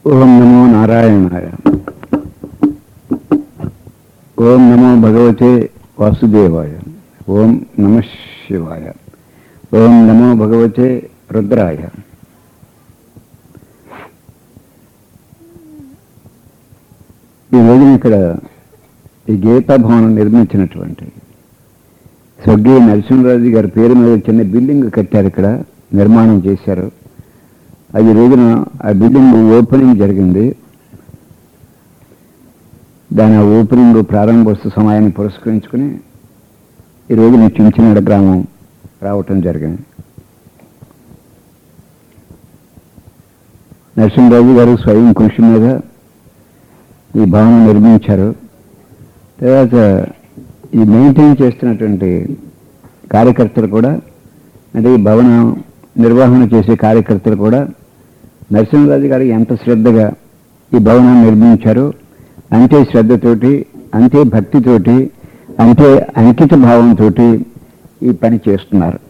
ఓం నమో నారాయణాయ ఓం నమో భగవతే వాసుదేవాయ ఓం నమ శివాయ ఓం నమో భగవతే రుద్రాయ ఈ రోజున ఇక్కడ ఈ గీతా భవనం నిర్మించినటువంటి స్వర్గీయ నరసింహరాజు గారి పేరు మీద చిన్న బిల్డింగ్ కట్టారు ఇక్కడ నిర్మాణం చేశారు అది రోజున ఆ బిల్డింగ్ ఓపెనింగ్ జరిగింది దాని ఓపెనింగ్ ప్రారంభోత్సవ సమయాన్ని పురస్కరించుకుని ఈ రోజున చించినాడ గ్రామం రావటం జరిగింది నరసింహరాజు గారు స్వయం కృషి మీద ఈ భవనం నిర్మించారు తర్వాత ఈ మెయింటైన్ చేస్తున్నటువంటి కార్యకర్తలు కూడా అంటే ఈ భవన నిర్వహణ చేసే కార్యకర్తలు కూడా నరసింహరాజు గారు ఎంత శ్రద్ధగా ఈ భవనాన్ని నిర్మించారో అంతే శ్రద్ధతోటి అంతే భక్తితోటి అంతే అంకిత భావంతో ఈ పని చేస్తున్నారు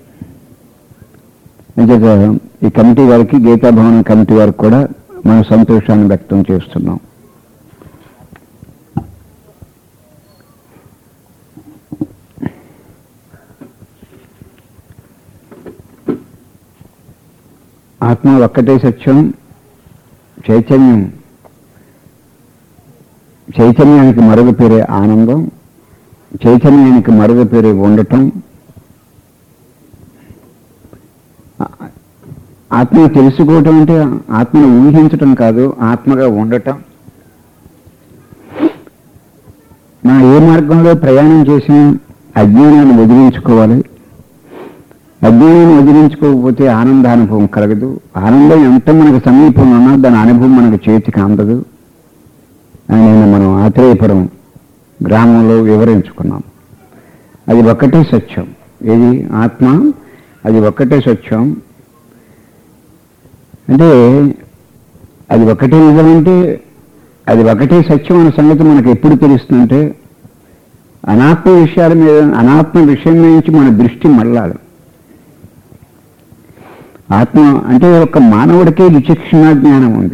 అంచేత ఈ కమిటీ వారికి గీతా భవనం కమిటీ వారికి కూడా మన సంతోషాన్ని వ్యక్తం చేస్తున్నాం ఆత్మ ఒక్కటే సత్యం చైతన్యం చైతన్యానికి మరొక పేరే ఆనందం చైతన్యానికి మరొక పేరే ఉండటం ఆ- ఆత్మను తెలుసుకోవటం అంటే ఆత్మను ఊహించటం కాదు ఆత్మగా ఉండటం మనం ఏ మార్గంలో ప్రయాణం చేసినా అజ్ఞానాన్ని వదిలించుకోవాలి అజ్ఞానాన్ని వదిలించుకోకపోతే ఆనందానుభవం కలగదు ఆనందం ఎంత మనకు సమీపంలో ఉన్నా దాని అనుభవం మనకు చేతికి అందదు అని నేను మనం ఆత్రేయపురం గ్రామంలో వివరించుకున్నాం అది ఒక్కటే సత్యం ఏది ఆత్మ అది ఒక్కటే సత్యం అంటే అది ఒకటే నిజమంటే అది ఒకటే సత్యం అనే సంగతి మనకు ఎప్పుడు తెలుస్తుందంటే అనాత్మ విషయాల మీద అనాత్మ విషయం నుంచి మన దృష్టి మళ్ళాలి ఆత్మ అంటే ఒక మానవుడికే విచక్షణ జ్ఞానం ఉంది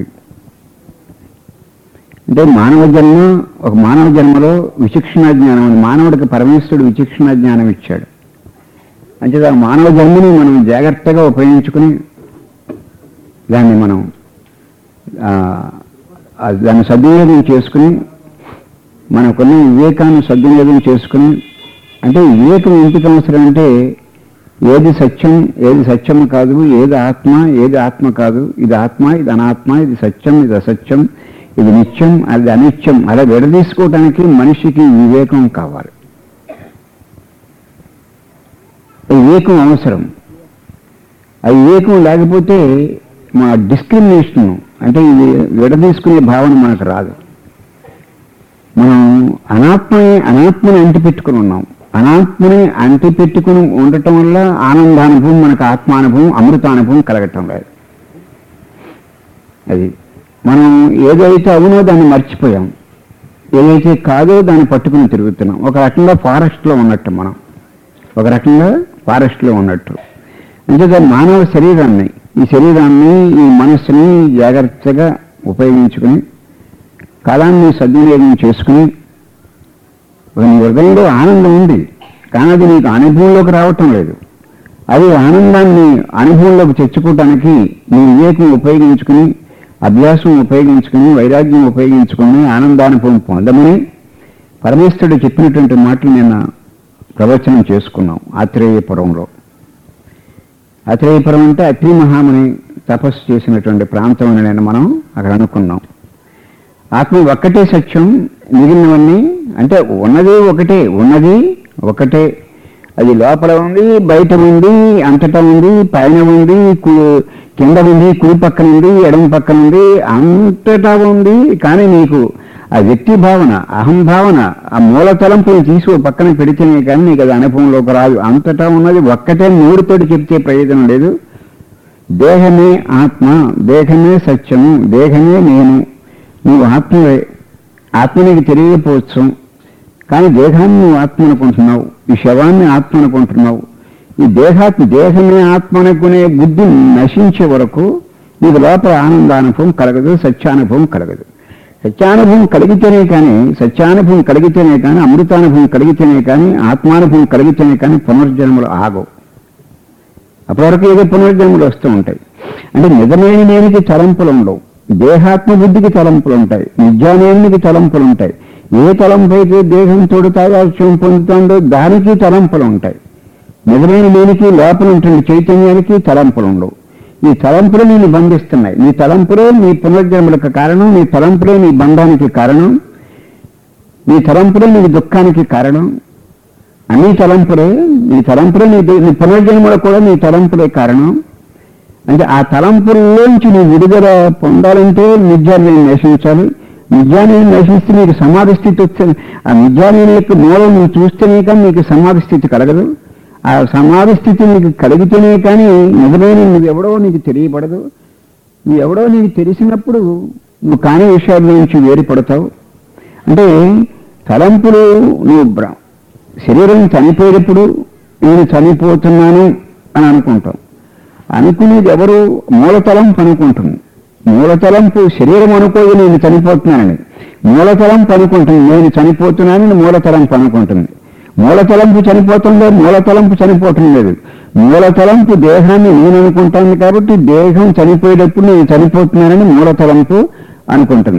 అంటే మానవ జన్మ ఒక మానవ జన్మలో విచక్షణ జ్ఞానం ఉంది మానవుడికి పరమేశ్వరుడు విచక్షణ జ్ఞానం ఇచ్చాడు అంటే ఆ మానవ జన్మని మనం జాగ్రత్తగా ఉపయోగించుకుని దాన్ని మనం ఆ, ఆ దాన్ని సద్వినియోగం చేసుకుని మనకున్న వివేకాన్ని సద్వినియోగం చేసుకుని అంటే వివేకం ఎందుకు అవసరం అంటే ఏది సత్యం ఏది సత్యం కాదు ఏది ఆత్మ ఏది ఆత్మ కాదు ఇది ఆత్మ ఇది అనాత్మ ఇది సత్యం ఇది అసత్యం ఇది నిత్యం అది అనిత్యం అలా విడదీసుకోవటానికి మనిషికి వివేకం కావాలి ఈ వివేకం అవసరం ఆ వివేకం లేకపోతే మా డిస్క్రిమినేషన్ అంటే ఇది విడదీసుకునే భావన మనకు రాదు మనం అనాత్మని అనాత్మని అంటిపెట్టుకుని ఉన్నాం అనాత్మని అంటిపెట్టుకుని ఉండటం వల్ల ఆనందానుభవం మనకు ఆత్మానుభవం అమృతానుభవం కలగటం లేదు అది మనం ఏదైతే అవునో దాన్ని మర్చిపోయాం ఏదైతే కాదో దాన్ని పట్టుకుని తిరుగుతున్నాం ఒక రకంగా ఫారెస్ట్లో ఉన్నట్టు మనం ఒక రకంగా ఫారెస్ట్లో ఉన్నట్టు అంతేగా మానవ శరీరాన్ని ఈ శరీరాన్ని ఈ మనస్సుని జాగ్రత్తగా ఉపయోగించుకుని కాలాన్ని సద్వినియోగం చేసుకుని నీ హృదయంలో ఆనందం ఉంది కానీ అది నీకు అనుభవంలోకి రావటం లేదు అది ఆనందాన్ని అనుభవంలోకి తెచ్చుకోవటానికి నీ వివేకం ఉపయోగించుకుని అభ్యాసం ఉపయోగించుకుని వైరాగ్యం ఉపయోగించుకుని ఆనందానుభవం పొందమని పరమేశ్వరుడు చెప్పినటువంటి మాటలు నిన్న ప్రవచనం చేసుకున్నాం ఆత్రేయపురంలో ఆత్రేయపురం అంటే అత్రి మహాముని తపస్సు చేసినటువంటి ప్రాంతం అని నేను మనం అక్కడ అనుకున్నాం ఆత్మ ఒక్కటే సత్యం మిగిలినవన్నీ అంటే ఉన్నది ఒకటే ఉన్నది ఒకటే అది లోపల ఉంది బయట ఉంది అంతటా ఉంది పైన ఉంది కు- కింద ఉంది కుడి పక్కన ఉంది ఎడమ పక్కన ఉంది అంతటా ఉంది కానీ నీకు ఆ వ్యక్తి భావన అహం భావన ఆ మూల తలంపుని తీసి ఓ పక్కన పెడితేనే కానీ నీకు అది అనుభవంలోకి రాదు అంతటా ఉన్నది ఒక్కటే నోరుతోటి చెప్తే ప్రయోజనం లేదు దేహమే ఆత్మ దేహమే సత్యము దేహమే నేను నువ్వు ఆత్మవే ఆత్మ నీకు తెలియకపోవచ్చు కానీ దేహాన్ని నువ్వు ఆత్మ అనుకుంటున్నావు ఈ శవాన్ని ఆత్మ అనుకుంటున్నావు ఈ దేహాత్మ దేహమే ఆత్మ అనుకునే బుద్ధి నశించే వరకు నీకు లోపల ఆనందానుభవం కలగదు సత్యానుభవం కలగదు సత్యానుభవం కలిగితేనే కానీ సత్యానుభవం కలిగితేనే కానీ అమృతానుభవం కలిగితేనే కానీ ఆత్మానుభవం కలిగితేనే కానీ పునర్జన్మలు ఆగవు అప్పటివరకు ఏదో పునర్జన్మలు వస్తూ ఉంటాయి అంటే నిజమైన నేనికి తలంపులు ఉండవు దేహాత్మ బుద్ధికి తలంపులు ఉంటాయి నిజానేనికి తలంపులు ఉంటాయి ఏ తలంపు అయితే దేహంతో తాదాత్యం పొందుతుందో దానికి తలంపులు ఉంటాయి నిజమైన నేనికి లోపల ఉంటుంది చైతన్యానికి తలంపులు ఉండవు ఈ తలంపులు నేను బంధిస్తున్నాయి నీ తలంపులే నీ పునర్జన్మలకు కారణం నీ తలంపులే నీ బంధానికి కారణం నీ తలంపులే నీ దుఃఖానికి కారణం అన్ని తలంపులే నీ తలంపులే నీ నీ పునర్జన్మలో కూడా నీ తలంపులే కారణం అంటే ఆ తలంపుల్లోంచి నీ విడుదల పొందాలంటే నిజాన్ని నశించాలి నిజాన్ని నశిస్తే నీకు సమాధి స్థితి వచ్చింది ఆ నిజాన్ని యొక్క మూలం నువ్వు చూస్తేనే కానీ నీకు సమాధి స్థితి కలగదు ఆ సమాధి స్థితి నీకు కలిగితేనే కానీ నిజమైన నువ్వెవడో నీకు తెలియబడదు నువ్వెవడో నీకు తెలిసినప్పుడు నువ్వు కాని విషయాల నుంచి వేరుపడతావు అంటే తలంపులు నువ్వు బ్ర- శరీరం చనిపోయేటప్పుడు నేను చనిపోతున్నాను అని అనుకుంటాం అనుకునేది ఎవరు మూలతలంపు అనుకుంటుంది మూలతలంపు శరీరం అనుకోదు నేను చనిపోతున్నానని మూలతలంపు అనుకుంటుంది నేను చనిపోతున్నానని మూలతలంపు అనుకుంటుంది మూలతలంపు చనిపోతుందో మూలతలంపు చనిపోవటం లేదు మూలతలంపు దేహాన్ని నేను అనుకుంటాను కాబట్టి దేహం చనిపోయేటప్పుడు నేను చనిపోతున్నానని మూలతలంపు అనుకుంటుంది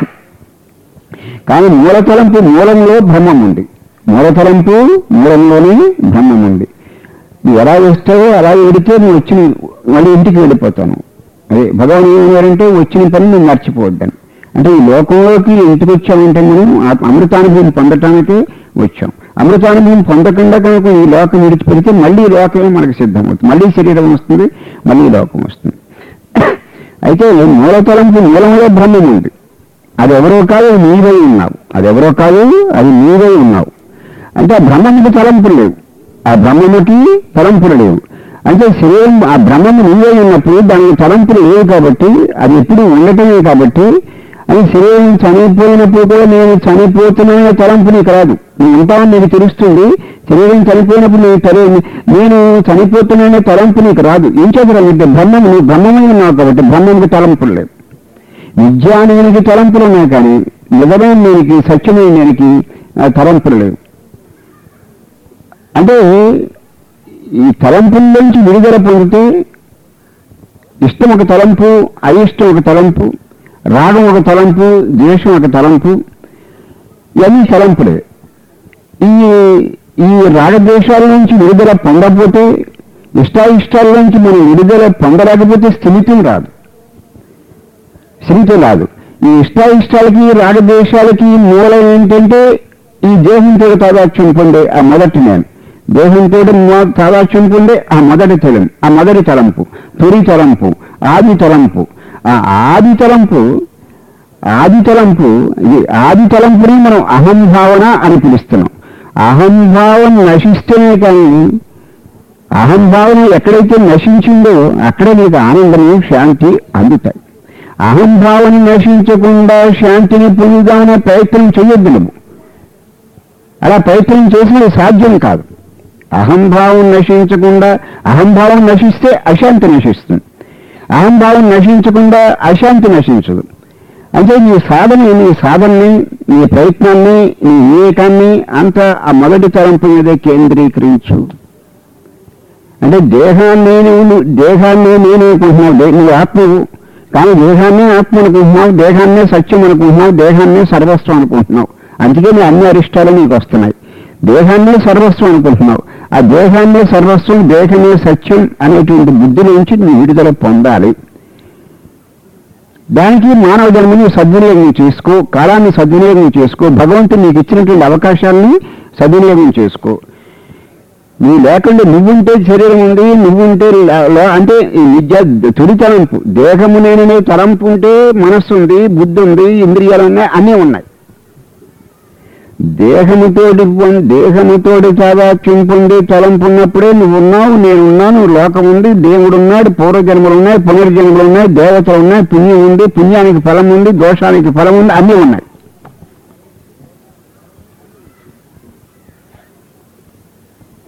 కానీ మూలతలంపు మూలంలో బ్రహ్మం ఉంది మూలతలంపు మూలంలోనే బ్రహ్మం ఉంది నువ్వు ఎలా వేస్తావో అలా వెడితే నువ్వు వచ్చి మళ్ళీ ఇంటికి వెళ్ళిపోతాను అదే భగవాన్ ఏమన్నారంటే వచ్చిన పని నువ్వు మర్చిపోవద్దని అంటే ఈ లోకంలోకి ఎందుకు వచ్చామంటే మనం ఆ- అమృతానుభవం పొందటానికే వచ్చాం అమృతానుభవం పొందకుండా కనుక ఈ లోకం విడిచిపెడితే మళ్ళీ ఈ లోకమే మనకు సిద్ధమవుతుంది మళ్ళీ శరీరం వస్తుంది మళ్ళీ ఈ లోకం వస్తుంది అయితే మూలతలంపు మూలంలో బ్రహ్మం ఉంది అది ఎవరో కాదు అది నీవై ఉన్నావు అది ఎవరో కాదు అది నీవై ఉన్నావు అంటే ఆ బ్రహ్మముకి తలంపులు లేవు ఆ బ్రహ్మముకి తలంపులు లేవు అంటే శరీరం ఆ బ్రహ్మము నీవై ఉన్నప్పుడు దానికి తలంపులు లేవు కాబట్టి అది ఎప్పుడు ఉండటమే కాబట్టి అది శరీరం చనిపోయినప్పుడు కూడా నేను చనిపోతున్నానే తలంపు నీకు రాదు నువ్వు ఉంటావని నీకు తెలుస్తుంది శరీరం చనిపోయినప్పుడు నీకు తెలి నేను చనిపోతున్నానే తలంపు నీకు రాదు ఏం చేద్దాం బ్రహ్మం నువ్వు బ్రహ్మమై ఉన్నావు కాబట్టి బ్రహ్మంకి తలంపులు లేవు విద్యానేనికి తలంపులు ఉన్నాయి కానీ నిజమైన నేనికి సత్యమైన నేనికి ఆ, తలంపులు లేవు అంటే ఈ తలంపుల నుంచి విడుదల పొందితే ఇష్టం ఒక తలంపు అయిష్టం ఒక తలంపు రాగం ఒక తలంపు ద్వేషం ఒక తలంపు ఇవన్నీ తలంపులే ఈ ఈ రాగద్వేషాల నుంచి విడుదల పొందకపోతే ఇష్టాయిష్టాల నుంచి మనం విడుదల పొందలేకపోతే స్థిమితం రాదు స్థిమితం రాదు ఈ ఇష్టాయిష్టాలకి రాగద్వేషాలకి మూలం ఏంటంటే ఈ దేహంతో తాదాత్యం పొందే ఆ మొదటి నేను దేహంతో మొ- తాదాత్యం పొందే ఆ మొదటి తలం ఆ మొదటి తలంపు తొలి తలంపు ఆది తలంపు ఆ ఆది తలంపు ఆది తలంపు ఇది ఆది తలంపుని మనం అహంభావన అని పిలుస్తున్నాం అహంభావం నశిస్తేనే కానీ అహంభావన ఎక్కడైతే నశించిందో అక్కడే నీకు ఆనందము శాంతి అందుతాయి అహంభావన నశించకుండా శాంతిని పొందుదామనే ప్రయత్నం చేయొద్దు నువ్వు అలా ప్రయత్నం చేసినది సాధ్యం కాదు అహంభావం నశించకుండా అహంభావం నశిస్తే అశాంతి నశిస్తుంది అహంభావం నశించకుండా అశాంతి నశించదు అంటే నీ సాధన నీ సాధనని నీ ప్రయత్నాన్ని నీ వివేకాన్ని అంతా ఆ మొదటి తరంపు మీదే కేంద్రీకరించు అంటే దేహాన్ని నువ్వు దేహాన్ని నేను అనుకుంటున్నావు దే- నువ్వు ఆత్మవు కానీ దేహాన్ని ఆత్మ అనుకుంటున్నావు దేహాన్నే సత్యం అనుకుంటున్నావు దేహాన్నే సర్వస్వం అనుకుంటున్నావు అందుకే నీ అన్ని అరిష్టాలు నీకు వస్తున్నాయి దేహాన్నే సర్వస్వం అనుకుంటున్నావు ఆ దేహాన్నే సర్వస్వం దేహమే సత్యం అనేటువంటి బుద్ధి నుంచి నువ్వు విడుదల పొందాలి దానికి మానవ జన్మని సద్వినియోగం చేసుకో కాలాన్ని సద్వినియోగం చేసుకో భగవంతుడు నీకు ఇచ్చినటువంటి అవకాశాలని సద్వినియోగం చేసుకో నువ్వు లేకుండా నువ్వుంటే శరీరం ఉంది నువ్వుంటే ల- ల- అంటే ఈ విద్య తొలి తలంపు దేహము నేననే తలంపు ఉంటే మనస్సు ఉంది బుద్ధి ఉంది ఇంద్రియాలు ఉన్నాయి అన్నీ ఉన్నాయి దేహముతోటి పొం- దేహముతోటి చాదాత్యం పొంది తలంపు ఉన్నప్పుడే నువ్వు ఉన్నావు నేనున్నాను లోకం ఉంది దేవుడు ఉన్నాడు పూర్వజన్మలు ఉన్నాయి పునర్జన్మలు ఉన్నాయి దేవతలు ఉన్నాయి పుణ్యం ఉంది పుణ్యానికి ఫలం ఉంది దోషానికి ఫలం ఉంది అన్నీ ఉన్నాయి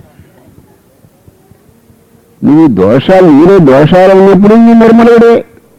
నువ్వు దోషాలు నీలో దోషాలు ఉన్నప్పుడు నీ నిర్మలుడే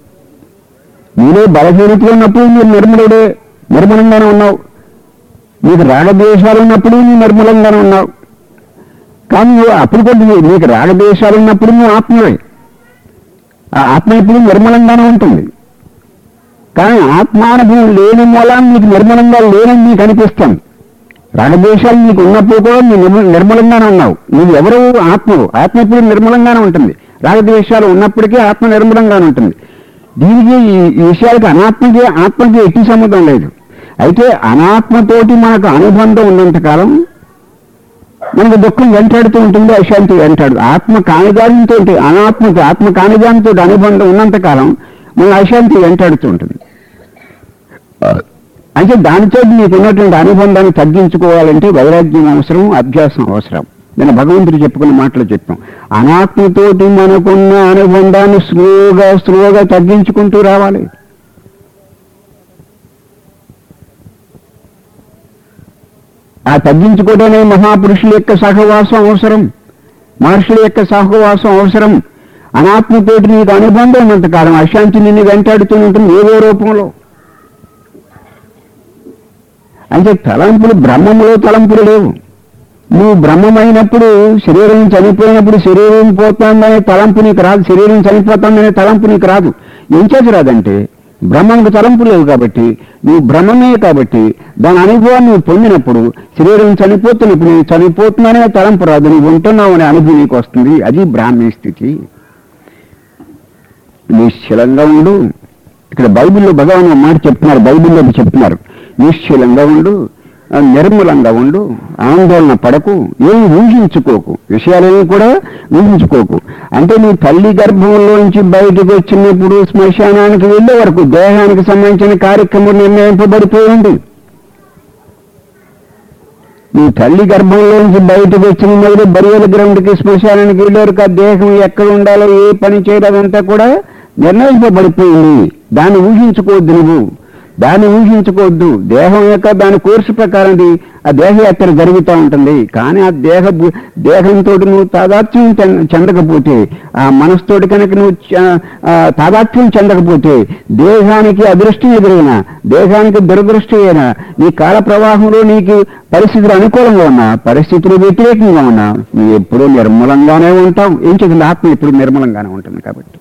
నీలో బలహీనతలు ఉన్నప్పుడు మీరు నిర్మలుడే నిర్మలంగానే ఉన్నావు నీకు రాగద్వేషాలు ఉన్నప్పుడు నువ్వు నిర్మలంగానే ఉన్నావు కానీ నువ్వు అప్పుడు కూడా నీ- నీకు రాగద్వేషాలు ఉన్నప్పుడు నువ్వు ఆత్మవే ఆ ఆత్మ ఇప్పుడు నిర్మలంగానే ఉంటుంది కానీ ఆత్మానుభవం లేని మూలాన్ని నీకు నిర్మలంగా లేనని నీకు అనిపిస్తుంది రాగద్వేషాలు నీకు ఉన్నప్పుడు కూడా నీ నిర్మ- నిర్మలంగానే ఉన్నావు నువ్వు ఎవరు ఆత్మవు ఆత్మ ఇప్పుడు నిర్మలంగానే ఉంటుంది రాగద్వేషాలు ఉన్నప్పటికీ ఆత్మ నిర్మలంగానే ఉంటుంది దీనికి ఈ ఈ విషయాలకి అనాత్మకి ఆత్మకి ఎట్టి సంబంధం లేదు అయితే అనాత్మతోటి మనకు అనుబంధం ఉన్నంతకాలం మనకు దుఃఖం వెంటాడుతూ ఉంటుంది అశాంతి వెంటాడు ఆత్మ కానిదానితో అనాత్మకి ఆత్మ కానిదానితో అనుబంధం ఉన్నంతకాలం మన అశాంతి వెంటాడుతూ ఉంటుంది అంటే దానితో నీకు ఉన్నటువంటి అనుబంధాన్ని తగ్గించుకోవాలంటే వైరాగ్యం అవసరం అభ్యాసం అవసరం నేను భగవంతుడు చెప్పుకున్న మాటలు చెప్పాం అనాత్మతోటి మనకున్న అనుబంధాన్ని స్లోగా స్లోగా తగ్గించుకుంటూ రావాలి ఆ తగ్గించుకోవడానికి మహాపురుషుల యొక్క సహవాసం అవసరం మహర్షుల యొక్క సహవాసం అవసరం అనాత్మతోటి నీకు అనుబంధం ఉన్నంతకాలం అశాంతి నిన్ను వెంటాడుతూ ఉంటుంది ఏదో రూపంలో అంటే తలంపులు బ్రహ్మంలో తలంపులు లేవు నువ్వు బ్రహ్మమైనప్పుడు శరీరం చనిపోయినప్పుడు శరీరం పోతుందనే తలంపు నీకు రాదు శరీరం చనిపోతుందనే తలంపు నీకు రాదు ఏం చేసి రాదంటే బ్రహ్మంకు తలంపు లేవు కాబట్టి నువ్వు బ్రహ్మమే కాబట్టి దాని అనుభవాన్ని నువ్వు పొందినప్పుడు శరీరం చనిపోతున్నప్పుడు నేను చనిపోతున్నానే తలంపు రాదు నువ్వు ఉంటున్నావు అనే అనుభవం నీకు వస్తుంది అది బ్రాహ్మీ స్థితి నిశ్చలంగా ఉండు ఇక్కడ బైబిల్లో భగవాన్ ఒక మాట చెప్తున్నారు బైబిల్లో చెప్తున్నారు నిశ్చలంగా ఉండు ఆ, నిర్మలంగా ఉండు ఆందోళన పడకు ఏమి ఊహించుకోకు విషయాలేమి కూడా ఊహించుకోకు అంటే నీ తల్లి గర్భంలోంచి బయటకు వచ్చినప్పుడు శ్మశానానికి వెళ్ళే వరకు దేహానికి సంబంధించిన కార్యక్రమం నిర్ణయింపబడిపోయింది నీ తల్లి గర్భంలోంచి బయటకు వచ్చిన మొదలు బరియల గ్రౌండ్కి శ్మశానానికి వెళ్ళేవరకు ఆ దేహం ఎక్కడ ఉండాలో ఏ పని చేయలేదంతా కూడా నిర్ణయింపబడిపోయింది దాన్ని ఊహించుకోవద్దు నువ్వు దాన్ని ఊహించుకోవద్దు దేహం యొక్క దాని కోర్సు ప్రకారం ఇది ఆ దేహయాత్ర జరుగుతూ ఉంటుంది కానీ ఆ దేహ బు- దేహంతో నువ్వు తాదాత్మ్యం చెంద- చెందకపోతే ఆ మనసుతోటి కనుక నువ్వు చ- ఆ, తాదాత్మ్యం చెందకపోతే దేహానికి అదృష్టం ఎదురైనా దేహానికి దురదృష్టం అయినా నీ కాల ప్రవాహంలో నీకు పరిస్థితులు అనుకూలంగా ఉన్నా పరిస్థితులు వ్యతిరేకంగా ఉన్నా నువ్వు ఎప్పుడూ నిర్మలంగానే ఉంటావు ఏం చేసింది ఆత్మ ఎప్పుడు నిర్మలంగానే ఉంటుంది కాబట్టి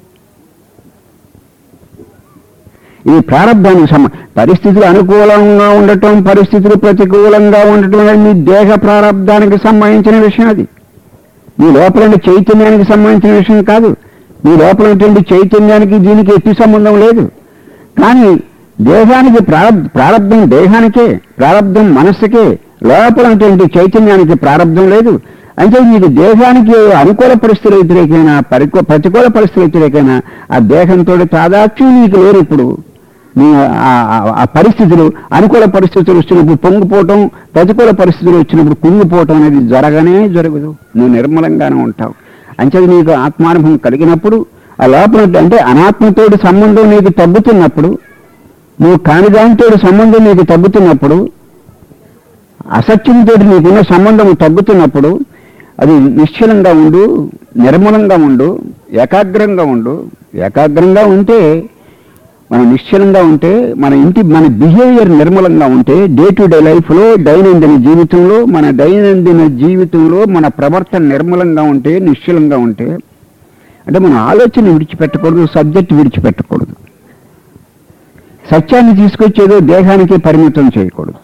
ఇది ప్రారంభానికి సమ పరిస్థితులు అనుకూలంగా ఉండటం పరిస్థితులు ప్రతికూలంగా ఉండటం అనేది మీ దేహ ప్రారంధానికి సంబంధించిన విషయం అది మీ లోపల ఉండే చైతన్యానికి సంబంధించిన విషయం కాదు మీ లోపల ఉన్నటువంటి చైతన్యానికి దీనికి ఎట్టి సంబంధం లేదు కానీ దేహానికి ప్రారబ్ ప్రారంధం దేహానికే ప్రారంధం మనస్సుకే లోపల ఉన్నటువంటి చైతన్యానికి ప్రారంధం లేదు అంటే మీకు దేహానికి అనుకూల పరిస్థితులు వ్యతిరేకైనా పరికూ ప్రతికూల పరిస్థితులు వ్యతిరేకైనా ఆ దేహంతో తాదాత్మ్యం నీకు లేరు ఇప్పుడు నీ ఆ- ఆ- ఆ పరిస్థితులు అనుకూల పరిస్థితులు వచ్చినప్పుడు పొంగిపోవటం ప్రతికూల పరిస్థితులు వచ్చినప్పుడు కుంగిపోవటం అనేది జరగనే జరగదు నువ్వు నిర్మలంగానే ఉంటావు అంచేది నీకు ఆత్మానుభవం కలిగినప్పుడు ఆ లోపల అంటే అనాత్మతోటి సంబంధం నీకు తగ్గుతున్నప్పుడు నువ్వు కానిదానితో సంబంధం నీకు తగ్గుతున్నప్పుడు అసత్యంతో నీకున్న సంబంధం తగ్గుతున్నప్పుడు అది నిశ్చలంగా ఉండు నిర్మలంగా ఉండు ఏకాగ్రంగా ఉండు ఏకాగ్రంగా ఉంటే మనం నిశ్చలంగా ఉంటే మన ఇంటి మన బిహేవియర్ నిర్మలంగా ఉంటే డే టు డే లైఫ్లో దైనందిన జీవితంలో మన దైనందిన జీవితంలో మన ప్రవర్తన నిర్మలంగా ఉంటే నిశ్చలంగా ఉంటే అంటే మన ఆలోచన విడిచిపెట్టకూడదు సబ్జెక్ట్ విడిచిపెట్టకూడదు సత్యాన్ని తీసుకొచ్చేదో దేహానికి పరిమితం చేయకూడదు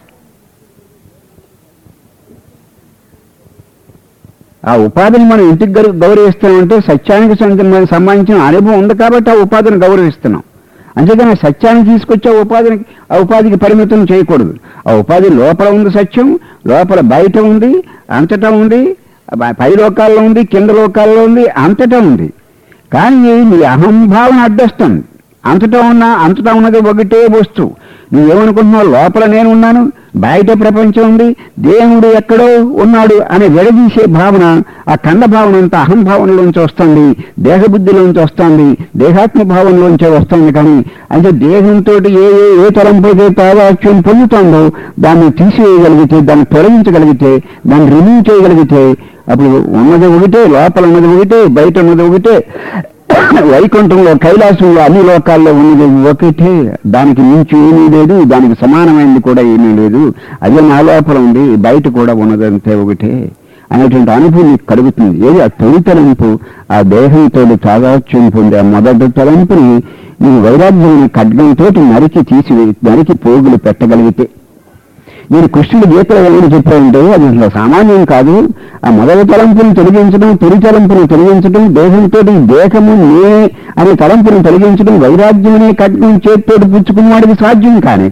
ఆ ఉపాధిని మనం ఇంటికి గౌర- గౌరవిస్తామంటే సత్యానికి సంబంధ- సంబంధించిన అనుభవం ఉంది కాబట్టి ఆ ఉపాధిని గౌరవిస్తున్నాం అంతేగాని ఆ సత్యాన్ని తీసుకొచ్చి ఆ ఉపాధిని ఆ ఉపాధికి పరిమితం చేయకూడదు ఆ ఉపాధి లోపల ఉంది సత్యం లోపల బయట ఉంది అంతటా ఉంది ఆ పై లోకాల్లో ఉంది కింద లోకాల్లో ఉంది అంతటా ఉంది కానీ నీ అహంభావన అడ్డొస్తుంది అంతటా ఉన్న అంతటా ఉన్నది ఒకటే వస్తువు నువ్వేమనుకుంటున్నావు లోపల నేను ఉన్నాను బయట ప్రపంచం ఉంది దేవుడు ఎక్కడో ఉన్నాడు అని విడదీసే భావన ఆ ఖండ భావన అంతా అహంభావనలోంచి వస్తుంది దేహబుద్ధిలోంచి వస్తుంది దేహాత్మ భావనలోంచే వస్తుంది కానీ అంటే దేహంతో ఏ ఏ ఏ తలంపైతే తాదాత్యం పొందుతుందో దాన్ని తీసివేయగలిగితే దాన్ని తొలగించగలిగితే దాన్ని రిమూవ్ చేయగలిగితే అప్పుడు ఉన్నది ఒకటే లోపల ఉన్నది ఒకటే బయట ఉన్నది ఒకటే వైకుంఠంలో కైలాసంలో అన్ని లోకాల్లో ఉన్నది ఒకటే దానికి మించి ఏమీ లేదు దానికి సమానమైనది కూడా ఏమీ లేదు అదే నా లోపల ఉంది బయట కూడా ఉన్నదంతే ఒకటే అనేటువంటి అనుభవం నీకు కలుగుతుంది ఏది ఆ తొలి తలంపు ఆ దేహంతో తాదాత్యం పొందే ఆ మొదటి తలంపుని నీ వైరాగ్యం ఖడ్గంతో నరికి తీసి నరికి పోగులు పెట్టగలిగితే నేను కృష్ణుడు గీతలో ఏమని చెప్పాడంటే అది అసలు సామాన్యం కాదు ఆ మొదటి తలంపును తొలగించడం తొలి తలంపును తొలగించడం దేహంతో దేహము నే అనే తలంపును తొలగించడం వైరాగ్యం అనే కట్నం చేతితోటి పుచ్చుకున్న వాడికి సాధ్యం కాని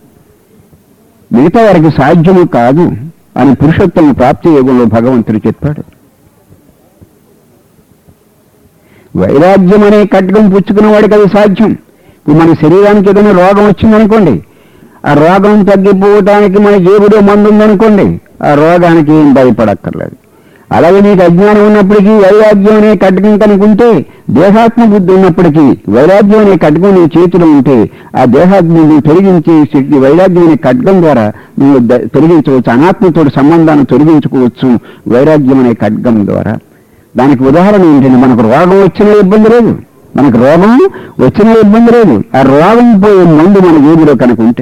మిగతా వారికి సాధ్యము కాదు అని పురుషోత్తమ ప్రాప్తి యోగంలో భగవంతుడు చెప్పాడు వైరాగ్యం అనే కట్కం పుచ్చుకున్న వాడికి అది సాధ్యం ఇప్పుడు మన శరీరానికి ఏదైనా రోగం వచ్చిందనుకోండి ఆ రోగం తగ్గిపోవటానికి మన జేబులో మందు ఉందనుకోండి ఆ రోగానికి ఏం భయపడక్కర్లేదు అలాగే నీకు అజ్ఞానం ఉన్నప్పటికీ వైరాగ్యం అనే కటకం కనుకుంటే దేహాత్మ బుద్ధి ఉన్నప్పటికీ వైరాగ్యం అనే కటకం నీ చేతిలో ఉంటే ఆ దేహాత్మ బుద్ధిని తొలగించి శక్తి వైరాగ్యం అనే కటకం ద్వారా నువ్వు ద- తొలగించవచ్చు అనాత్మతో సంబంధాన్ని తొలగించుకోవచ్చు వైరాగ్యం అనే ఖడ్గం ద్వారా దానికి ఉదాహరణ ఏంటంటే మనకు రోగం వచ్చిన ఇబ్బంది లేదు మనకు రోగం వచ్చిన ఇబ్బంది లేదు ఆ రోగం పోయే మందు మన జేబులో కనుక ఉంటే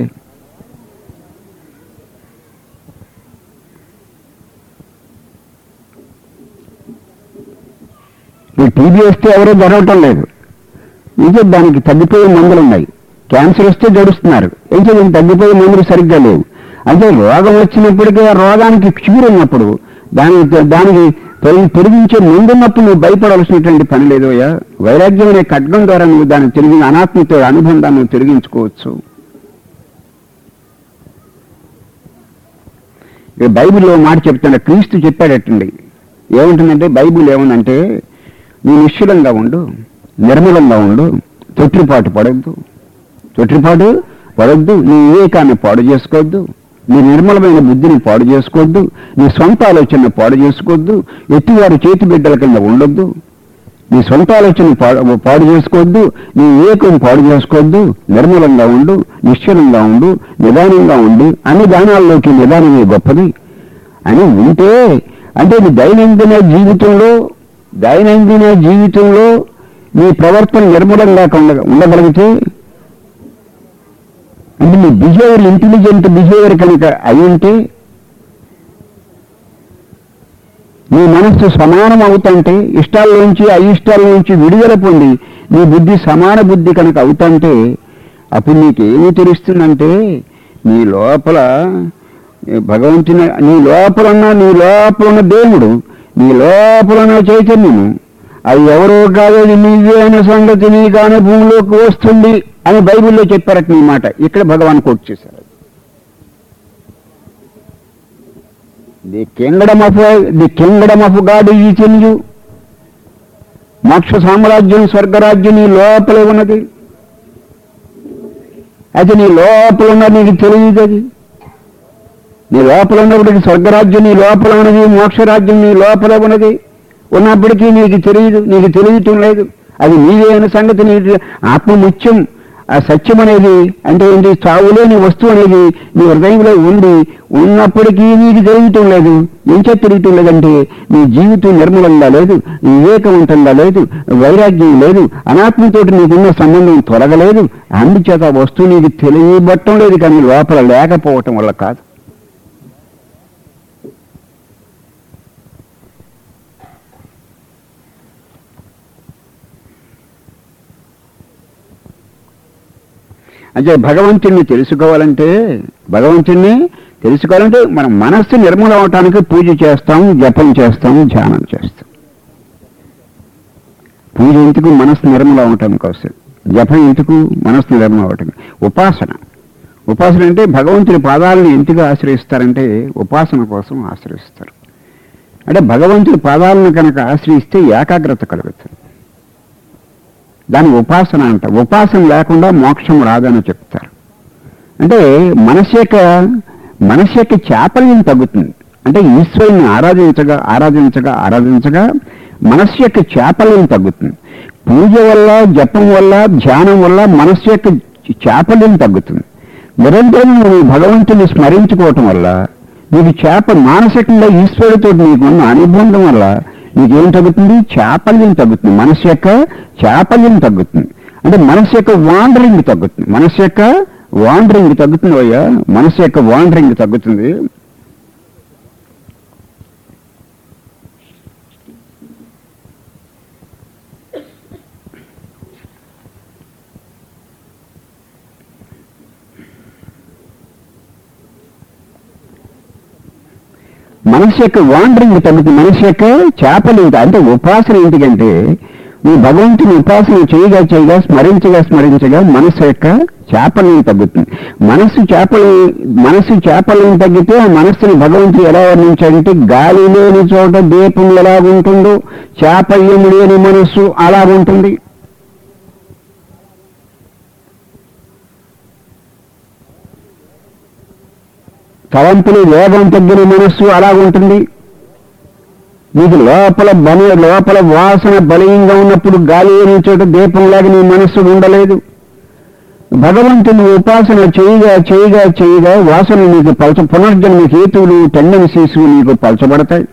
ఈ టీబీ వస్తే ఎవరో జరగటం లేదు ఇంకా దానికి తగ్గిపోయే మందులు ఉన్నాయి క్యాన్సర్ వస్తే జడుస్తున్నారు ఇంకా దీనికి తగ్గిపోయే మందులు సరిగ్గా లేవు అంటే రోగం వచ్చినప్పటికీ ఆ రోగానికి క్యూర్ ఉన్నప్పుడు దానికి దానికి తొలగి తొలగించే ముందున్నప్పుడు నువ్వు భయపడాల్సినటువంటి పని లేదు అయ్యా వైరాగ్యం అనే ఖడ్గం ద్వారా నువ్వు దాన్ని తిరిగి అనాత్మతో అనుబంధాన్ని నువ్వు తొలగించుకోవచ్చు ఇక బైబిల్లో మాట చెప్తున్న క్రీస్తు చెప్పాడటండి ఏముంటుందంటే బైబిల్ ఏముందంటే నీ నిశ్చలంగా ఉండు నిర్మలంగా ఉండు తొట్టిపాటు పడద్దు తొట్టిపాటు పడద్దు నీ వివేకాన్ని పాడు చేసుకోవద్దు నీ నిర్మలమైన బుద్ధిని పాడు చేసుకోవద్దు నీ సొంత ఆలోచన పాడు చేసుకోవద్దు ఎత్తివారి చేతి బిడ్డల కింద ఉండొద్దు నీ సొంత ఆలోచన పాడు పాడు చేసుకోవద్దు నీ వివేకం పాడు చేసుకోవద్దు నిర్మలంగా ఉండు నిశ్చలంగా ఉండు నిదానంగా ఉండి అన్ని దానాల్లోకి నిదానమే గొప్పది అని ఉంటే అంటే నీ దైనందిన జీవితంలో దైనందిన జీవితంలో నీ ప్రవర్తన నిర్మలంగా ఉండ- ఉండగలిగితే అంటే నీ బిహేవియర్ ఇంటెలిజెంట్ బిహేవియర్ కనుక అయి ఉంటే నీ మనస్సు సమానం అవుతుంటే ఇష్టాల్లోంచి అయిష్టాల నుంచి విడుదల పొంది నీ బుద్ధి సమాన బుద్ధి కనుక అవుతుంటే అప్పుడు నీకు ఏమి తెలుస్తుందంటే నీ లోపల ఏ భగవంతుని నీ లోపల ఉన్న నీ లోపల ఉన్న దేవుడు నీ లోపల ఉన్న చైతన్యము అది ఎవరో కాదు అది నీవే అనే సంగతి నీకు అనుభవంలోకి వస్తుంది అని బైబిల్లో చెప్పారట నీ మాట ఇక్కడ భగవాన్ కోట్ చేశారు the kingdom of the kingdom of God is in you మోక్ష సామ్రాజ్యం స్వర్గరాజ్యం నీ లోపలే ఉన్నది అది నీ లోపల ఉన్నది నీకు తెలియదు అది నీ లోపల ఉన్నప్పటికీ స్వర్గరాజ్యం నీ లోపల ఉన్నది మోక్షరాజ్యం నీ లోపల ఉన్నది ఉన్నప్పటికీ నీకు తెలియదు నీకు తెలియటం లేదు అది నీవే అనే సంగతి నీకు ఆత్మ ముత్యం ఆ సత్యం అనేది అంటే ఏంటి చావులేని వస్తువు అనేది నీ హృదయంలో ఉండి ఉన్నప్పటికీ నీకు తెలియటం లేదు ఏం చేత తెలియటం లేదంటే నీ జీవితం నిర్మలంగా లేదు నీ వివేకవంతంగా లేదు వైరాగ్యం లేదు అనాత్మతో నీకున్న సంబంధం తొలగలేదు అందుచేత ఆ వస్తువు నీకు తెలియబట్టం లేదు కానీ లోపల లేకపోవటం వల్ల కాదు అంటే భగవంతుణ్ణి తెలుసుకోవాలంటే భగవంతుణ్ణి తెలుసుకోవాలంటే మన మనస్సు నిర్మూలం అవటానికి పూజ చేస్తాం జపం చేస్తాం ధ్యానం చేస్తాం పూజ ఎందుకు మనస్సు నిర్మలం అవటం కోసం జపం ఎందుకు మనస్సు నిర్మలం అవటం ఉపాసన ఉపాసన అంటే భగవంతుని పాదాలను ఎందుకు ఆశ్రయిస్తారంటే ఉపాసన కోసం ఆశ్రయిస్తారు అంటే భగవంతుని పాదాలను కనుక ఆశ్రయిస్తే ఏకాగ్రత కలుగుతుంది దాని ఉపాసన అంట ఉపాసన లేకుండా మోక్షం రాదని చెప్తారు అంటే మనసు యొక్క మనసు యొక్క చాపల్యం తగ్గుతుంది అంటే ఈశ్వరుని ఆరాధించగా ఆరాధించగా ఆరాధించగా మనస్సు యొక్క చాపల్యం తగ్గుతుంది పూజ వల్ల జపం వల్ల ధ్యానం వల్ల మనస్సు యొక్క చాపల్యం తగ్గుతుంది నిరంతరం నువ్వు భగవంతుని స్మరించుకోవటం వల్ల నీకు చేప మానసికంగా ఈశ్వరుడితో నీకున్న అనుబంధం వల్ల నీకేం తగ్గుతుంది చాపల్యం తగ్గుతుంది మనసు యొక్క చాపల్యం తగ్గుతుంది అంటే మనసు యొక్క వాండరింగ్ తగ్గుతుంది మనసు యొక్క వాండరింగ్ తగ్గుతుంది అయ్యా మనసు యొక్క వాండరింగ్ తగ్గుతుంది మనసు యొక్క వాండరింగ్ తగ్గుతుంది మనసు యొక్క చేపలు అంటే ఉపాసన ఎందుకంటే నువ్వు భగవంతుని ఉపాసన చేయగా చేయగా స్మరించగా స్మరించగా మనసు యొక్క చేపలను తగ్గుతుంది మనసు చేపలు మనసు చేపలను తగ్గితే ఆ మనస్సుని భగవంతుడు ఎలా వర్ణించాడంటే గాలి లేని చోట దీపం ఎలా ఉంటుందో చాపల్యం లేని మనస్సు అలా ఉంటుంది తలంపులు వేగం తగ్గిన మనస్సు అలా ఉంటుంది నీకు లోపల బలి లోపల వాసన బలీయంగా ఉన్నప్పుడు గాలి లేని చోట దీపంలాగా నీ మనస్సు ఉండలేదు భగవంతుని ఉపాసన చేయగా చేయగా చేయగా వాసన నీకు పలచ పునర్జన్మ హేతువులు టెండెన్సీస్ నీకు పలచబడతాయి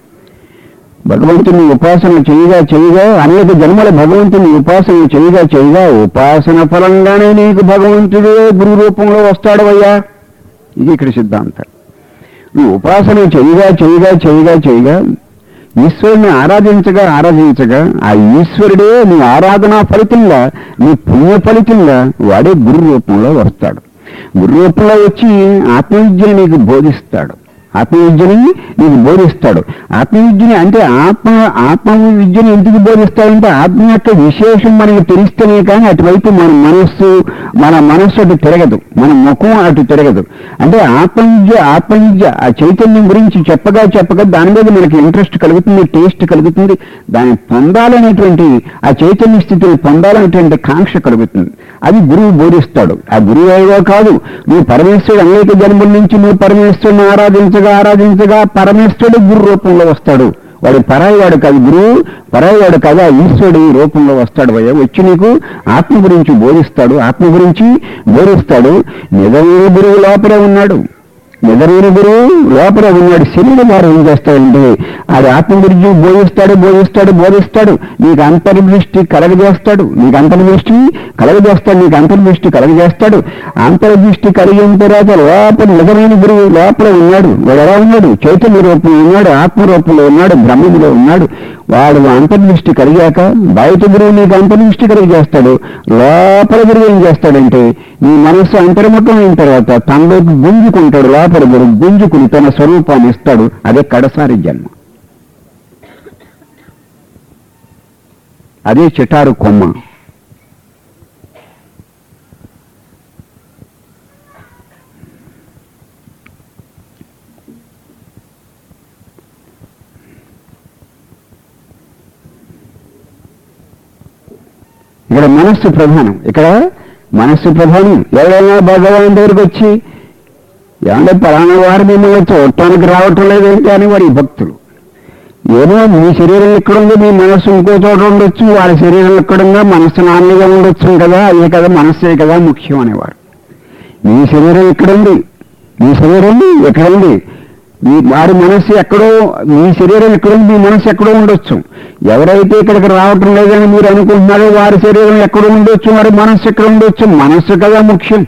భగవంతుని ఉపాసన చేయగా చేయగా అనేక జన్మల భగవంతుని ఉపాసన చేయగా చేయగా ఉపాసన ఫలంగానే నీకు భగవంతుడే గురు రూపంలో వస్తాడు అయ్యా ఇది ఇక్కడ సిద్ధాంతం నువ్వు ఉపాసన చేయగా చేయగా చేయగా చేయగా ఈశ్వరుని ఆరాధించగా ఆరాధించగా ఆ ఈశ్వరుడే నీ ఆరాధనా ఫలితంగా నీ పుణ్య ఫలితంగా వాడే గురు రూపంలో వస్తాడు గురు రూపంలో వచ్చి ఆత్మవిద్యని నీకు బోధిస్తాడు ఆత్మవిద్యని నీకు బోధిస్తాడు ఆత్మవిద్యని అంటే ఆత్మ ఆత్మ విద్యని ఎందుకు బోధిస్తాడంటే ఆత్మ యొక్క విశేషం మనకి తెలిస్తేనే కానీ అటువైపు మన మనస్సు మన మనస్సు అటు తిరగదు మన ముఖం అటు తిరగదు అంటే ఆత్మవిద్య ఆత్మవిద్య ఆ చైతన్యం గురించి చెప్పగా చెప్పగా దాని మీద మనకి ఇంట్రెస్ట్ కలుగుతుంది టేస్ట్ కలుగుతుంది దాన్ని పొందాలనేటువంటి ఆ చైతన్య స్థితిని పొందాలనేటువంటి కాంక్ష కలుగుతుంది అది గురువు బోధిస్తాడు ఆ గురువు ఏదో కాదు నువ్వు పరమేశ్వరుడు అనేక జన్మల నుంచి నువ్వు పరమేశ్వరుని ఆరాధించగా ఆరాధించగా పరమేశ్వరుడు గురు రూపంలో వస్తాడు వాడు పరాయివాడు కాదు గురువు పరాయివాడు కాదు ఆ ఈశ్వరుడు ఈ రూపంలో వస్తాడు భయ వచ్చి నీకు ఆత్మ గురించి బోధిస్తాడు ఆత్మ గురించి బోధిస్తాడు నిజమైన గురువు లోపలే ఉన్నాడు నిజమైన గురువు లోపల ఉన్నాడు శరీరం వారు ఏం చేస్తాడంటే ఆడు ఆత్మ గురించి బోధిస్తాడు బోధిస్తాడు బోధిస్తాడు నీకు అంతర్దృష్టి కలగజేస్తాడు నీకు అంతర్దృష్టి కలగజేస్తాడు నీకు అంతర్దృష్టి కలగజేస్తాడు అంతర్దృష్టి కలిగిన తర్వాత లోపల నిజమైన గురువు లోపల ఉన్నాడు వాడు ఎలా ఉన్నాడు చైతన్య రూపంలో ఉన్నాడు ఆత్మ రూపంలో ఉన్నాడు బ్రహ్మములో ఉన్నాడు వాడు అంతర్దృష్టి కలిగాక బయట గురువు నీకు అంతర్దృష్టి కలిగజేస్తాడు లోపల గురువు ఏం చేస్తాడంటే నీ మనస్సు అంతర్ముఖం అయిన తర్వాత తనలోకి గుంజుకుంటాడు లోపల గురువు గుంజుకుని తన స్వరూపాన్ని ఇస్తాడు అదే కడసారి జన్మ అదే చిటారు కొమ్మ ఇక్కడ మనస్సు ప్రధానం ఇక్కడ మనస్సు ప్రధానం ఎవరైనా భగవాన్ దగ్గరికి వచ్చి ఏమంటే పలానా వారు మిమ్మల్ని చూడటానికి రావటం లేదేంటి అని వారి భక్తులు ఏమో మీ శరీరం ఎక్కడ ఉంది మీ మనస్సు ఇంకో చోట ఉండొచ్చు వారి శరీరం ఎక్కడుందో మనస్సు నాన్నగా ఉండొచ్చు కదా అదే కదా మనస్సే కదా ముఖ్యం అనేవారు మీ శరీరం ఎక్కడుంది మీ శరీరం ఎక్కడుంది మీ వారి మనస్సు ఎక్కడో మీ శరీరం ఎక్కడుంది మీ మనస్సు ఎక్కడో ఉండొచ్చు ఎవరైతే ఇక్కడికి రావటం లేదని మీరు అనుకుంటున్నారో వారి శరీరం ఎక్కడ ఉండొచ్చు వారి మనస్సు ఎక్కడ ఉండొచ్చు మనస్సు కదా ముఖ్యం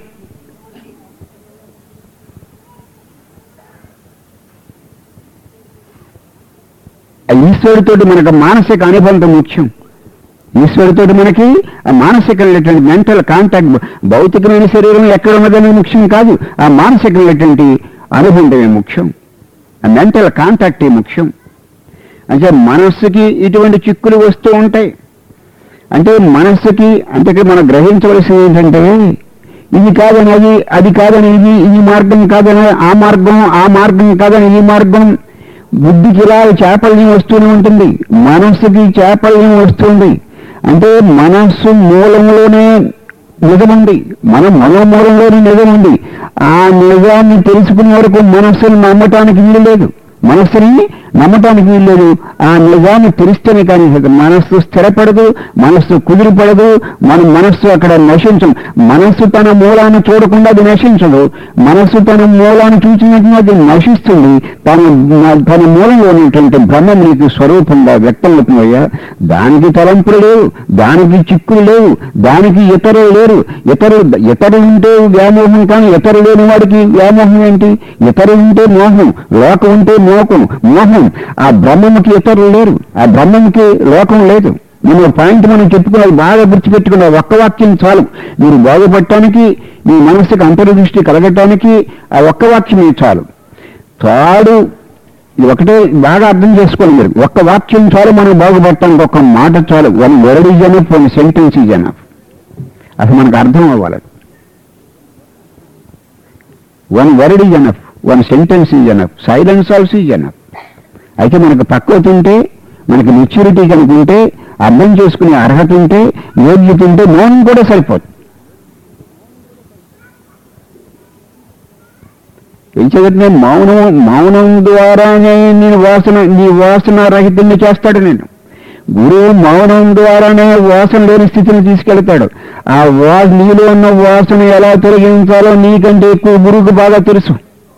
ఆ ఈశ్వరుడితోటి మనకు మానసిక అనుబంధం ముఖ్యం ఈశ్వరుడితోటి మనకి ఆ మానసికమైనటువంటి మెంటల్ కాంటాక్ట్ భౌతికమైన శరీరం ఎక్కడ ఉన్నదని ముఖ్యం కాదు ఆ మానసికమైనటువంటి అనుబంధమే ముఖ్యం ఆ మెంటల్ కాంటాక్టే ముఖ్యం అంటే మనస్సుకి ఇటువంటి చిక్కులు వస్తూ ఉంటాయి అంటే మనస్సుకి అంటే ఇక్కడ మనం గ్రహించవలసింది ఏంటంటే ఇది కాదని అది అది కాదని ఇది ఈ మార్గం కాదని ఆ మార్గం ఆ మార్గం కాదని ఈ మార్గం బుద్ధికి ఇలా చేపల్యం వస్తూనే ఉంటుంది మనస్సుకి చేపల్యం వస్తుంది అంటే మనస్సు మూలంలోనే నిజముంది మన మనోమూలంలోనే నిజముంది ఆ నిజాన్ని తెలుసుకునే వరకు మనస్సును నమ్మటానికి వీలు లేదు మనస్సుని నమ్మటానికి వీల్లేదు ఆ నిజాన్ని తెలిస్తేనే కానీ మనస్సు స్థిరపడదు మనస్సు కుదిరిపడదు మన మనస్సు అక్కడ నశించదు మనస్సు తన మూలాన్ని చూడకుండా అది నశించదు మనస్సు తన మూలాన్ని చూసినట్టు అది నశిస్తుంది తన తన మూలంలో ఉన్నటువంటి బ్రహ్మం నీకు స్వరూపంగా వ్యక్తమవుతుందయ్యా దానికి తలంపులు లేవు దానికి చిక్కులు లేవు దానికి ఇతరులు లేరు ఇతరులు ఇతరులు ఉంటే వ్యామోహం కానీ ఇతరులు లేని వాడికి వ్యామోహం ఏంటి ఇతరులు ఉంటే మోహం లోకం ఉంటే మోహం మోహం ఆ బ్రహ్మముకి ఇతరులు లేరు ఆ బ్రహ్మముకి లోకం లేదు నేను ఒక పాయింట్ మనం చెప్పుకున్నది బాగా గుర్తుపెట్టుకున్న ఒక్క వాక్యం చాలు మీరు బాగుపడటానికి మీ మనసుకు అంతర్దృష్టి కలగటానికి ఆ ఒక్క వాక్యమే చాలు తాడు ఇది ఒకటే బాగా అర్థం చేసుకోండి మీరు ఒక్క వాక్యం చాలు మనం బాగుపడటానికి ఒక్క మాట చాలు one word is enough one sentence is enough అసలు మనకు అర్థం అవ్వాలి one word is enough one sentence is enough silence also is enough అయితే మనకు పక్వత ఉంటే మనకి మెచ్యూరిటీ కనుక ఉంటే అర్థం చేసుకునే అర్హత ఉంటే యోగ్యత ఉంటే మౌనం కూడా సరిపోతుంది ఎందుకంటే మౌనం మౌనం ద్వారానే నేను వాసన నీ వాసన రహితుల్ని చేస్తాడు నేను గురువు మౌనం ద్వారానే వాసన లేని స్థితిని తీసుకెళ్తాడు ఆ వా నీలో ఉన్న వాసన ఎలా తొలగించాలో నీకంటే ఎక్కువ గురువుకు బాగా తెలుసు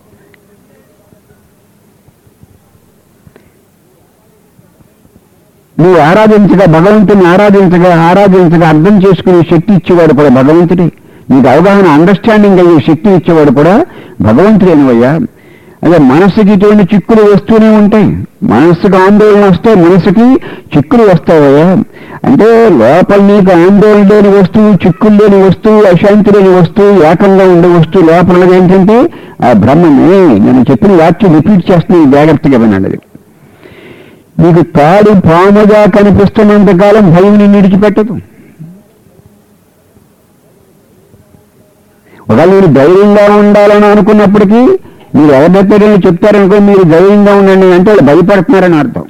నువ్వు ఆరాధించగా భగవంతుని ఆరాధించగా ఆరాధించగా అర్థం చేసుకునే శక్తి ఇచ్చేవాడు కూడా భగవంతుడే నీకు అవగాహన అండర్స్టాండింగ్ అయ్యే శక్తి ఇచ్చేవాడు కూడా భగవంతుడేనవయ్యా అదే మనసుకి ఇటువంటి చిక్కులు వస్తూనే ఉంటాయి మనసుకు ఆందోళన వస్తే మనసుకి చిక్కులు వస్తావయ్యా అంటే లోపల నీకు ఆందోళన లేని వస్తువు చిక్కులు లేని వస్తువు అశాంతి లేని వస్తువు ఏకంగా ఉండే వస్తువు లోపల ఏంటంటే ఆ బ్రహ్మమే నేను చెప్పిన వాక్యం రిపీట్ చేస్తున్నాను జాగ్రత్తగా వినండి అది నీకు తాడు పాముగా కనిపిస్తున్నంత కాలం భయం నిన్ను విడిచిపెట్టదు ఒకవేళ మీరు ధైర్యంగా ఉండాలని అనుకున్నప్పటికీ మీరు ఎవరి దగ్గర చెప్తారనుకో మీరు ధైర్యంగా ఉండండి అంటే వాళ్ళు భయపడుతున్నారని అర్థం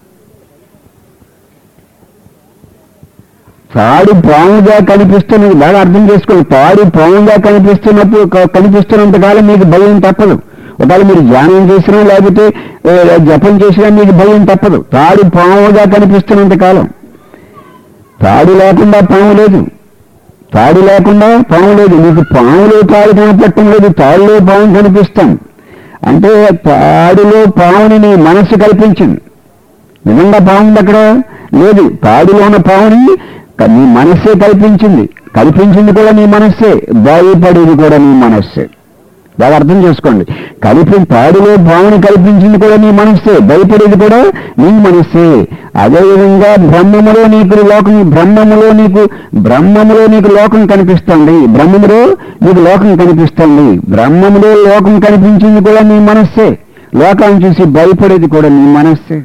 తాడు పాముగా కనిపిస్తున్నది బాగా అర్థం చేసుకోండి తాడు పాముగా కనిపిస్తున్నప్పుడు క- కనిపిస్తున్నంత కాలం మీకు భయం తప్పదు ఒకవేళ మీరు ధ్యానం చేసినా లేకపోతే ఏ, జపం చేసినా మీకు భయం తప్పదు తాడు పాముగా కనిపిస్తున్నంత కాలం తాడు లేకుండా పాము లేదు తాడు లేకుండా పాము లేదు నీకు పాములో తాడు కనపడటం లేదు తాడులో పాము కనిపిస్తాం అంటే తాడులో పాముని నీ మనస్సు కల్పించింది నిజంగా పాము అక్కడ లేదు తాడులో ఉన్న పాముని క- నీ మనస్సే కల్పించింది కల్పించింది కూడా నీ మనస్సే భయపడేది కూడా నీ మనస్సే బాగా అర్థం చేసుకోండి కలిపి తాడులో పాముని కల్పించింది కూడా నీ మనస్సే భయపడేది కూడా నీ మనస్సే అదేవిధంగా బ్రహ్మములో నీకు లోకం బ్రహ్మములో నీకు బ్రహ్మములో నీకు లోకం కనిపిస్తుంది బ్రహ్మములో నీకు లోకం కనిపిస్తుంది బ్రహ్మములో లోకం కనిపించింది కూడా నీ మనస్సే లోకాన్ని చూసి భయపడేది కూడా నీ మనస్సే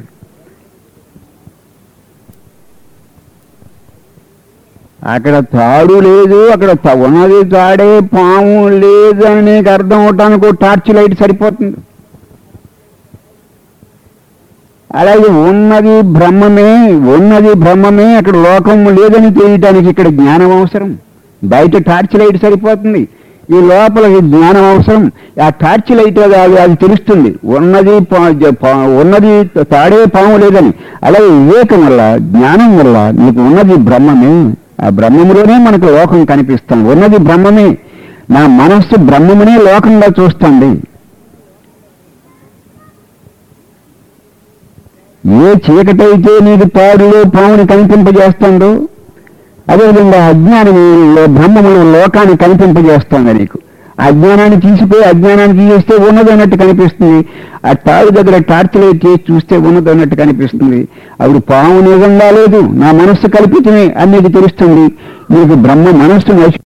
అక్కడ తాడు లేదు అక్కడ త- ఉన్నది తాడే పాము లేదు అని నీకు అర్థం అవటానికి ఓ టార్చ్ లైట్ సరిపోతుంది అలాగే ఉన్నది బ్రహ్మమే ఉన్నది బ్రహ్మమే అక్కడ లోకం లేదని తెలియటానికి ఇక్కడ జ్ఞానం అవసరం బయట టార్చ్ లైట్ సరిపోతుంది ఈ లోపల ఈ జ్ఞానం అవసరం ఆ టార్చ్ లైట్ అది అది అది తెలుస్తుంది ఉన్నది పా- జ- పా- ఉన్నది తాడే పాము లేదని అలాగే వివేకం వల్ల జ్ఞానం వల్ల నీకు ఉన్నది బ్రహ్మమే ఆ బ్రహ్మములోనే మనకు లోకం కనిపిస్తుంది ఉన్నది బ్రహ్మమే నా మనస్సు బ్రహ్మమునే లోకంగా చూస్తుంది ఏ చీకటైతే నీకు తాడులో పాముని కనిపింపజేస్తుందో అదేవిధంగా అజ్ఞానము బ్రహ్మములు లోకాన్ని కనిపింపజేస్తుంది నీకు అజ్ఞానాన్ని తీసిపోయి అజ్ఞానాన్ని తీసేస్తే ఉన్నది అన్నట్టు కనిపిస్తుంది ఆ తాడు దగ్గర టార్చ్ లైట్ చేసి చూస్తే ఉన్నది అన్నట్టు కనిపిస్తుంది అప్పుడు పాము నిజంగా లేదు నా మనస్సు కల్పితమే అని నీకు తెలుస్తుంది నీకు బ్రహ్మ మనస్సు నశి